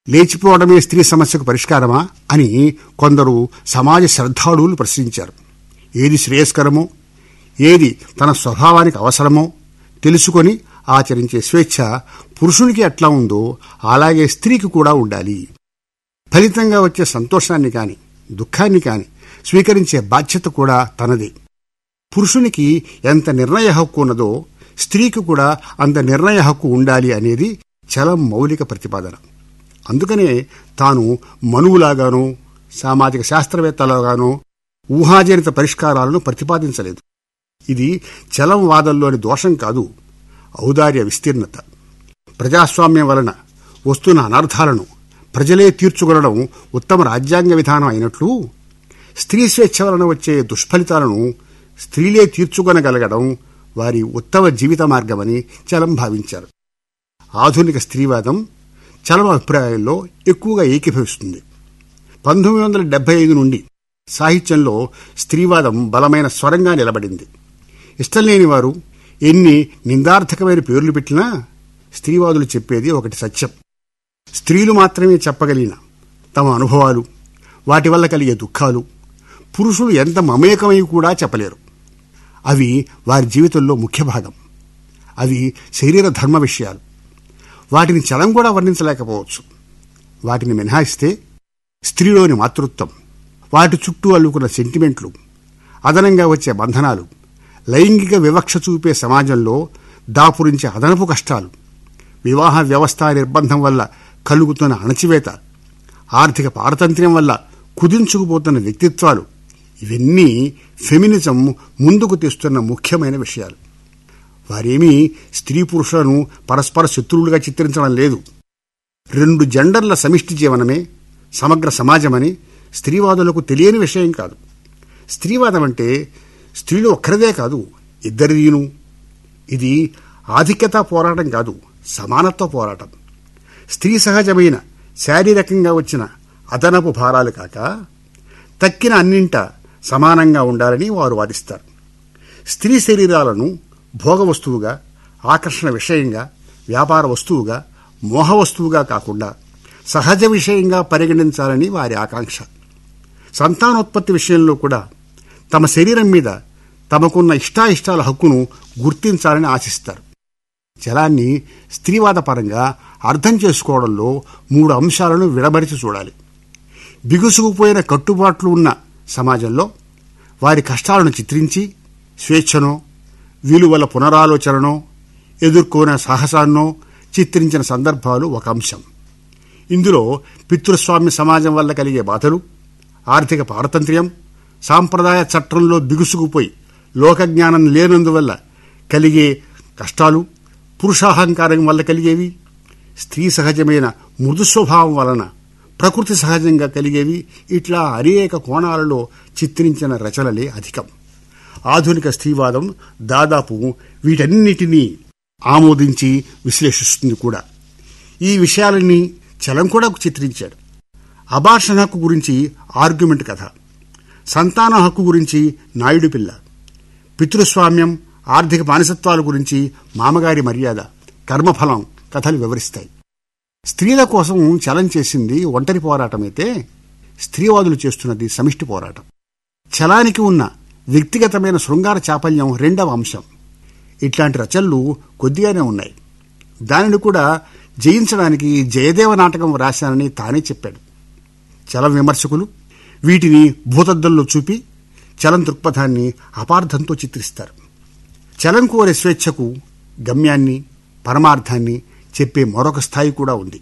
లేచిపోవడమే స్త్రీ సమస్యకు పరిష్కారమా అని కొందరు సమాజ శ్రద్ధాళువులు ప్రశ్నించారు ఏది శ్రేయస్కరమో ఏది తన స్వభావానికి అవసరమో తెలుసుకొని ఆచరించే స్వేచ్ఛ పురుషునికి ఎట్లా ఉందో అలాగే స్త్రీకి కూడా ఉండాలి ఫలితంగా వచ్చే సంతోషాన్ని కాని దుఃఖాన్ని కాని స్వీకరించే బాధ్యత కూడా తనదే పురుషునికి ఎంత నిర్ణయ హక్కు ఉన్నదో స్త్రీకి కూడా అంత నిర్ణయ హక్కు ఉండాలి అనేది చలం మౌలిక ప్రతిపాదన అందుకనే తాను మనువులాగానో సామాజిక శాస్త్రవేత్తలాగానో ఊహాజనిత పరిష్కారాలను ప్రతిపాదించలేదు ఇది చలం వాదంలోని దోషం కాదు ఔదార్య విస్తీర్ణత ప్రజాస్వామ్యం వలన వస్తున్న అనర్థాలను ప్రజలే తీర్చుకొనడం ఉత్తమ రాజ్యాంగ విధానం అయినట్లు స్త్రీ స్వేచ్ఛ వలన వచ్చే దుష్ఫలితాలను స్త్రీలే తీర్చుకొనగలగడం వారి ఉత్తమ జీవిత మార్గమని చలం భావించారు ఆధునిక స్త్రీవాదం చలం అభిప్రాయాల్లో ఎక్కువగా ఏకీభవిస్తుంది పంతొమ్మిది వందల డెబ్బై ఐదు నుండి సాహిత్యంలో స్త్రీవాదం బలమైన స్వరంగా నిలబడింది ఇష్టం లేని వారు ఎన్ని నిందార్థకమైన పేర్లు పెట్టినా స్త్రీవాదులు చెప్పేది ఒకటి సత్యం స్త్రీలు మాత్రమే చెప్పగలిగిన తమ అనుభవాలు వాటి వల్ల కలిగే దుఃఖాలు పురుషులు ఎంత మమేకమై కూడా చెప్పలేరు అవి వారి జీవితంలో ముఖ్య భాగం అవి శరీర ధర్మ విషయాలు వాటిని చలం కూడా వర్ణించలేకపోవచ్చు వాటిని మినహాయిస్తే స్త్రీలోని మాతృత్వం వాటి చుట్టూ అల్లుకున్న సెంటిమెంట్లు అదనంగా వచ్చే బంధనాలు లైంగిక వివక్ష చూపే సమాజంలో దాపురించే అదనపు కష్టాలు వివాహ వ్యవస్థ నిర్బంధం వల్ల కలుగుతున్న అణచివేత ఆర్థిక పారతంత్ర్యం వల్ల కుదించుకుపోతున్న వ్యక్తిత్వాలు ఇవన్నీ ఫెమినిజం ముందుకు తెస్తున్న ముఖ్యమైన విషయాలు వారేమీ స్త్రీ పురుషులను పరస్పర శత్రువులుగా చిత్రించడం లేదు రెండు జెండర్ల సమిష్టి జీవనమే సమగ్ర సమాజమని స్త్రీవాదులకు తెలియని విషయం కాదు స్త్రీవాదం అంటే స్త్రీలు ఒక్కరిదే కాదు ఇద్దరిదీను ఇది ఆధిక్యత పోరాటం కాదు సమానత్వ పోరాటం స్త్రీ సహజమైన శారీరకంగా వచ్చిన అదనపు భారాలు కాక తక్కిన అన్నింట సమానంగా ఉండాలని వారు వాదిస్తారు స్త్రీ శరీరాలను భోగ వస్తువుగా ఆకర్షణ విషయంగా వ్యాపార వస్తువుగా మోహ వస్తువుగా కాకుండా సహజ విషయంగా పరిగణించాలని వారి ఆకాంక్ష సంతానోత్పత్తి విషయంలో కూడా తమ శరీరం మీద తమకున్న ఇష్టాయిష్టాల హక్కును గుర్తించాలని ఆశిస్తారు జలాన్ని స్త్రీవాద పరంగా అర్థం చేసుకోవడంలో మూడు అంశాలను విడమరిచి చూడాలి బిగుసుకుపోయిన కట్టుబాట్లు ఉన్న సమాజంలో వారి కష్టాలను చిత్రించి స్వేచ్ఛనో విలువల పునరాలోచననో ఎదుర్కొనే సాహసాన్నో చిత్రించిన సందర్భాలు ఒక అంశం ఇందులో పితృస్వామ్య సమాజం వల్ల కలిగే బాధలు ఆర్థిక పారతంత్ర్యం సాంప్రదాయ చట్రంలో బిగుసుకుపోయి లోకజ్ఞానం లేనందువల్ల కలిగే కష్టాలు పురుషాహంకారం వల్ల కలిగేవి స్త్రీ సహజమైన మృదు స్వభావం వలన ప్రకృతి సహజంగా కలిగేవి ఇట్లా అనేక కోణాలలో చిత్రించిన రచనలే అధికం ఆధునిక స్త్రీవాదం దాదాపు వీటన్నిటినీ ఆమోదించి విశ్లేషిస్తుంది కూడా ఈ విషయాలన్నీ చలం కూడా చిత్రించాడు అబార్షన్ హక్కు గురించి ఆర్గ్యుమెంట్ కథ సంతాన హక్కు గురించి నాయుడు పిల్ల పితృస్వామ్యం ఆర్థిక బానిసత్వాల గురించి మామగారి మర్యాద కర్మఫలం కథలు వివరిస్తాయి స్త్రీల కోసం చలం చేసింది ఒంటరి పోరాటమైతే స్త్రీవాదులు చేస్తున్నది సమిష్టి పోరాటం చలానికి ఉన్న వ్యక్తిగతమైన శృంగార చాపల్యం రెండవ అంశం ఇట్లాంటి రచనలు కొద్దిగానే ఉన్నాయి దానిని కూడా జయించడానికి జయదేవ నాటకం రాశానని తానే చెప్పాడు చలం విమర్శకులు వీటిని భూతద్దంలో చూపి చలం దృక్పథాన్ని అపార్థంతో చిత్రిస్తారు చలం కోరే స్వేచ్ఛకు గమ్యాన్ని పరమార్థాన్ని చెప్పే మరొక స్థాయి కూడా ఉంది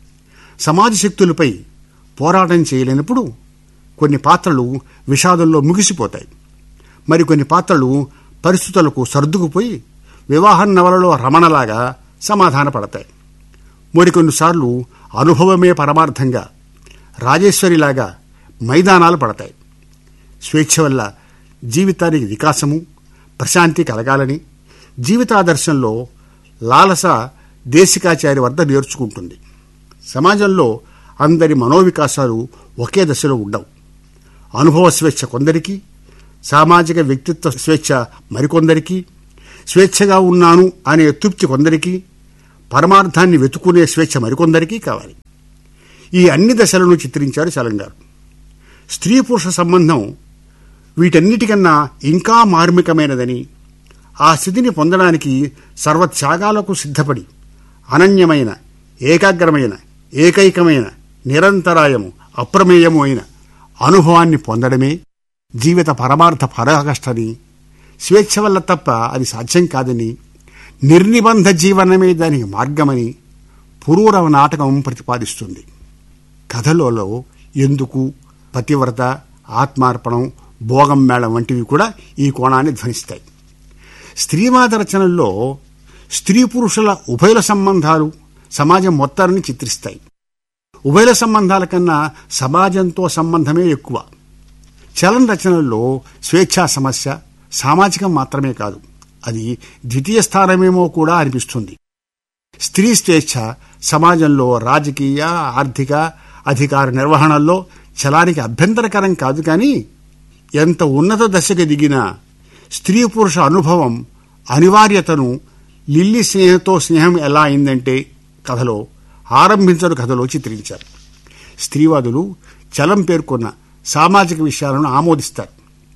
సమాజ శక్తులపై పోరాటం చేయలేనప్పుడు కొన్ని పాత్రలు విషాదంలో ముగిసిపోతాయి మరికొన్ని పాత్రలు పరిస్థితులకు సర్దుకుపోయి వివాహం నవలలో రమణలాగా సమాధానపడతాయి మరికొన్నిసార్లు అనుభవమే పరమార్థంగా రాజేశ్వరిలాగా మైదానాలు పడతాయి స్వేచ్ఛ వల్ల జీవితానికి వికాసము ప్రశాంతి కలగాలని జీవితాదర్శంలో లాలస దేశికాచారి వద్ద నేర్చుకుంటుంది సమాజంలో అందరి మనోవికాసాలు ఒకే దశలో ఉండవు అనుభవ స్వేచ్ఛ కొందరికి సామాజిక వ్యక్తిత్వ స్వేచ్ఛ మరికొందరికి స్వేచ్ఛగా ఉన్నాను అనే తృప్తి కొందరికి పరమార్థాన్ని వెతుకునే స్వేచ్ఛ మరికొందరికి కావాలి ఈ అన్ని దశలను చిత్రించారు చలం గారు స్త్రీ పురుష సంబంధం వీటన్నిటికన్నా ఇంకా మార్మికమైనదని ఆ స్థితిని పొందడానికి సర్వత్యాగాలకు సిద్ధపడి అనన్యమైన ఏకాగ్రమైన ఏకైకమైన నిరంతరాయము అప్రమేయము అయిన అనుభవాన్ని పొందడమే జీవిత పరమార్థ పరాకష్టని స్వేచ్ఛ వల్ల తప్ప అది సాధ్యం కాదని నిర్నిబంధ జీవనమే దానికి మార్గమని పురూరవ నాటకం ప్రతిపాదిస్తుంది కథలలో ఎందుకు పతివ్రత ఆత్మార్పణం భోగం మేళం వంటివి కూడా ఈ కోణాన్ని ధ్వనిస్తాయి స్త్రీవాద రచనల్లో స్త్రీ పురుషుల ఉభయల సంబంధాలు సమాజం మొత్తాన్ని చిత్రిస్తాయి ఉభయల సంబంధాల కన్నా సమాజంతో సంబంధమే ఎక్కువ చలన రచనల్లో స్వేచ్ఛా సమస్య సామాజికం మాత్రమే కాదు అది ద్వితీయ స్థానమేమో కూడా అనిపిస్తుంది స్త్రీ స్వేచ్ఛ సమాజంలో రాజకీయ ఆర్థిక అధికార నిర్వహణల్లో చలానికి అభ్యంతరకరం కాదు కానీ ఎంత ఉన్నత దశకు దిగినా స్త్రీ పురుష అనుభవం అనివార్యతను లిల్లీ స్నేహంతో స్నేహం ఎలా అయిందంటే కథలో ఆరంభించరు కథలో చిత్రించారు స్త్రీవాదులు చలం పేర్కొన్న సామాజిక విషయాలను ఆమోదిస్తారు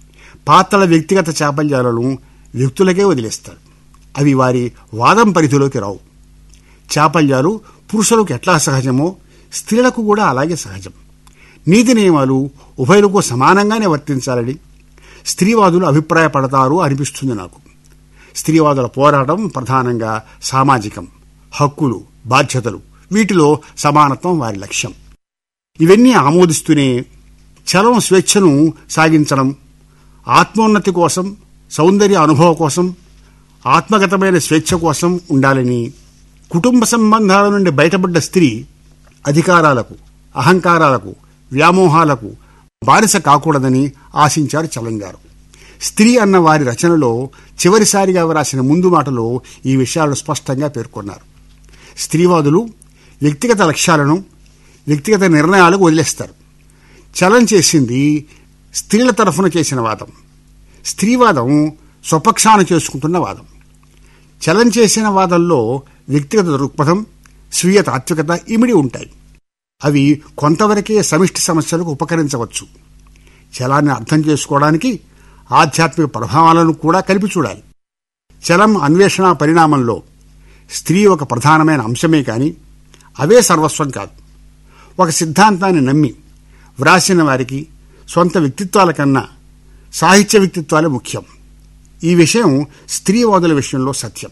పాత్రల వ్యక్తిగత చాపల్యాలను వ్యక్తులకే వదిలేస్తారు అవి వారి వాదం పరిధిలోకి రావు చాపల్యాలు పురుషులకు ఎట్లా సహజమో స్త్రీలకు కూడా అలాగే సహజం నీతి నియమాలు ఉభయులకు సమానంగానే వర్తించాలని స్త్రీవాదులు అభిప్రాయపడతారు అనిపిస్తుంది నాకు స్త్రీవాదుల పోరాటం ప్రధానంగా సామాజికం హక్కులు బాధ్యతలు వీటిలో సమానత్వం వారి లక్ష్యం ఇవన్నీ ఆమోదిస్తూనే చలం స్వేచ్ఛను సాగించడం ఆత్మోన్నతి కోసం సౌందర్య అనుభవం కోసం ఆత్మగతమైన స్వేచ్ఛ కోసం ఉండాలని కుటుంబ సంబంధాల నుండి బయటపడ్డ స్త్రీ అధికారాలకు అహంకారాలకు వ్యామోహాలకు బానిస కాకూడదని ఆశించారు చలం గారు స్త్రీ అన్న వారి రచనలో చివరిసారిగా వ్రాసిన ముందు మాటలో ఈ విషయాలను స్పష్టంగా పేర్కొన్నారు స్త్రీవాదులు వ్యక్తిగత లక్ష్యాలను వ్యక్తిగత నిర్ణయాలకు వదిలేస్తారు చలం చేసింది స్త్రీల తరఫున చేసిన వాదం స్త్రీవాదం స్వపక్షాన చేసుకుంటున్న వాదం చలం చేసిన వాదంలో వ్యక్తిగత దృక్పథం స్వీయ తాత్వికత ఇమిడి ఉంటాయి అవి కొంతవరకే సమిష్టి సమస్యలకు ఉపకరించవచ్చు చలాన్ని అర్థం చేసుకోవడానికి ఆధ్యాత్మిక ప్రభావాలను కూడా కలిపి చూడాలి చలం అన్వేషణ పరిణామంలో స్త్రీ ఒక ప్రధానమైన అంశమే కాని అవే సర్వస్వం కాదు ఒక సిద్ధాంతాన్ని నమ్మి వ్రాసిన వారికి సొంత వ్యక్తిత్వాల కన్నా సాహిత్య వ్యక్తిత్వాలే ముఖ్యం ఈ విషయం స్త్రీవాదుల విషయంలో సత్యం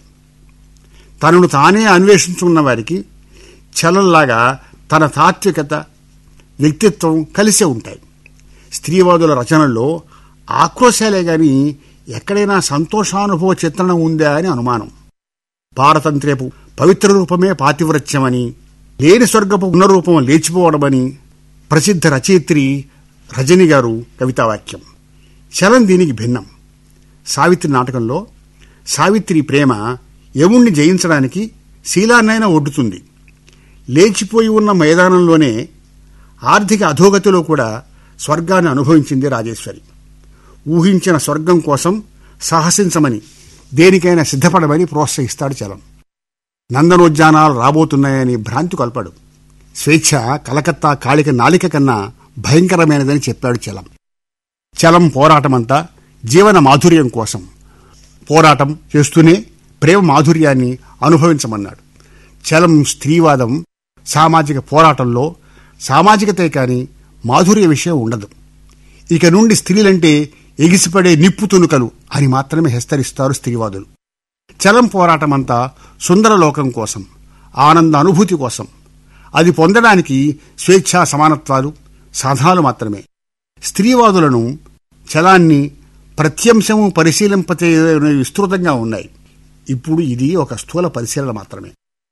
తనను తానే అన్వేషించుకున్న వారికి చలంలాగా తన తాత్వికత వ్యక్తిత్వం కలిసే ఉంటాయి స్త్రీవాదుల రచనల్లో ఆక్రోశాలే గాని ఎక్కడైనా సంతోషానుభవ చిత్రణ ఉందా అని అనుమానం పారతంత్ర్యపు పవిత్ర రూపమే పాతివ్రత్యమని లేని స్వర్గపు పునరూపం లేచిపోవడమని ప్రసిద్ధ రచయిత్రి రజని గారు కవితావాక్యం చలం దీనికి భిన్నం సావిత్రి నాటకంలో సావిత్రి ప్రేమ యముణ్ణి జయించడానికి శీలాన్నైనా ఒడ్డుతుంది లేచిపోయి ఉన్న మైదానంలోనే ఆర్థిక అధోగతిలో కూడా స్వర్గాన్ని అనుభవించింది రాజేశ్వరి ఊహించిన స్వర్గం కోసం సాహసించమని దేనికైనా సిద్ధపడమని ప్రోత్సహిస్తాడు చలం నందనోద్యానాలు రాబోతున్నాయని భ్రాంతి కొల్పడు స్వేచ్ఛ కలకత్తా కాళిక నాలిక కన్నా భయంకరమైనదని చెప్పాడు చలం చలం పోరాటమంతా జీవన మాధుర్యం కోసం పోరాటం చేస్తూనే ప్రేమ మాధుర్యాన్ని అనుభవించమన్నాడు చలం స్త్రీవాదం సామాజిక పోరాటంలో సామాజికతే కాని మాధుర్య విషయం ఉండదు ఇక నుండి స్త్రీలంటే ఎగిసిపడే నిప్పు తునుకలు అని మాత్రమే హెచ్చరిస్తారు స్త్రీవాదులు చలం పోరాటమంతా సుందర లోకం కోసం ఆనంద అనుభూతి కోసం అది పొందడానికి స్వేచ్ఛా సమానత్వాలు సాధనాలు మాత్రమే స్త్రీవాదులను చలాన్ని ప్రత్యంశము పరిశీలింపచే విస్తృతంగా ఉన్నాయి ఇప్పుడు ఇది ఒక స్థూల పరిశీలన మాత్రమే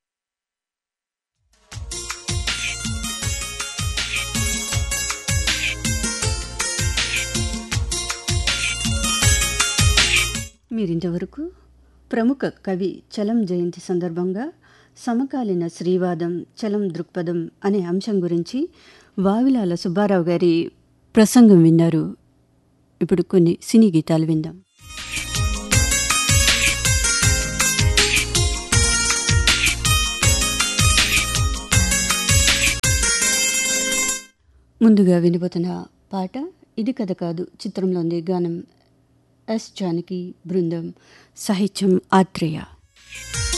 మీరింతవరకు ప్రముఖ కవి చలం జయంతి సందర్భంగా సమకాలీన శ్రీవాదం చలం దృక్పథం అనే అంశం గురించి వావిలాల సుబ్బారావు గారి ప్రసంగం విన్నారు ఇప్పుడు కొన్ని సినీ గీతాలు విందాం ముందుగా వినబోతున్న పాట ఇది కథ కాదు చిత్రంలోని గానం ఎస్ జానకి బృందం సాహిత్యం ఆత్రేయ